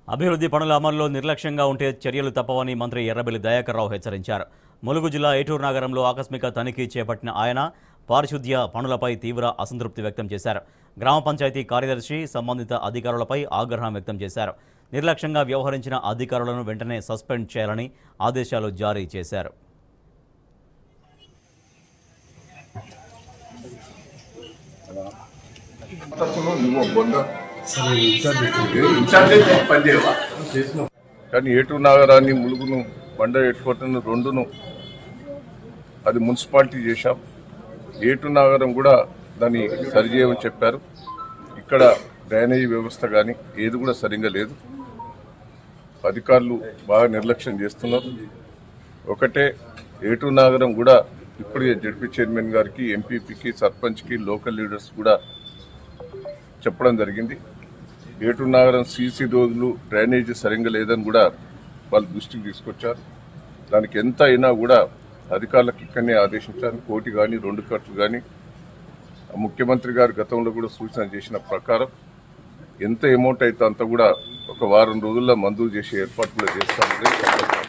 అభివృద్ధి పనుల అమల్లో నిర్లక్ష్యంగా ఉంటే చర్యలు తప్పవని మంత్రి ఎర్రబెల్లి దయాకర్ రావు హెచ్చరించారు ములుగు జిల్లా ఏటూరు నగరంలో ఆకస్మిక తనిఖీ చేపట్టిన ఆయన పారిశుద్ధ్య పనులపై తీవ్ర అసంతృప్తి వ్యక్తం చేశారు గ్రామ పంచాయతీ కార్యదర్శి సంబంధిత అధికారులపై ఆగ్రహం వ్యక్తం చేశారు నిర్లక్ష్యంగా వ్యవహరించిన అధికారులను వెంటనే సస్పెండ్ చేయాలని ఆదేశాలు జారీ చేశారు తప్పును నువ్వు బొంద ఏ ఇన్ఛార్జ్ అయితే పని చేయవా కానీ ఏటు నాగరాన్ని ములుగును బండ ఎట్టుకోవటం రెండును అది మున్సిపాలిటీ చేశాం ఏటు నాగరం కూడా దాన్ని సరిచేయమని చెప్పారు ఇక్కడ డ్రైనేజీ వ్యవస్థ కానీ ఏది కూడా సరిగ్గా లేదు అధికారులు బాగా నిర్లక్ష్యం చేస్తున్నారు ఒకటే ఏటు నాగరం కూడా ఇప్పుడే జడ్పీ చైర్మన్ గారికి ఎంపీపీకి సర్పంచ్కి లోకల్ లీడర్స్ కూడా చెప్పడం జరిగింది ఏటు నాగరం సీసీ రోజులు డ్రైనేజీ సరిగ్గా లేదని కూడా వాళ్ళ దృష్టికి తీసుకొచ్చారు దానికి ఎంత అయినా కూడా అధికారులకు ఇక్కడనే ఆదేశించారు కోటి కానీ రెండు కట్లు కానీ ముఖ్యమంత్రి గారు గతంలో కూడా సూచన చేసిన ప్రకారం ఎంత అమౌంట్ అయితే అంత కూడా ఒక వారం రోజుల్లో మంజూరు చేసే ఏర్పాటు కూడా చేస్తామని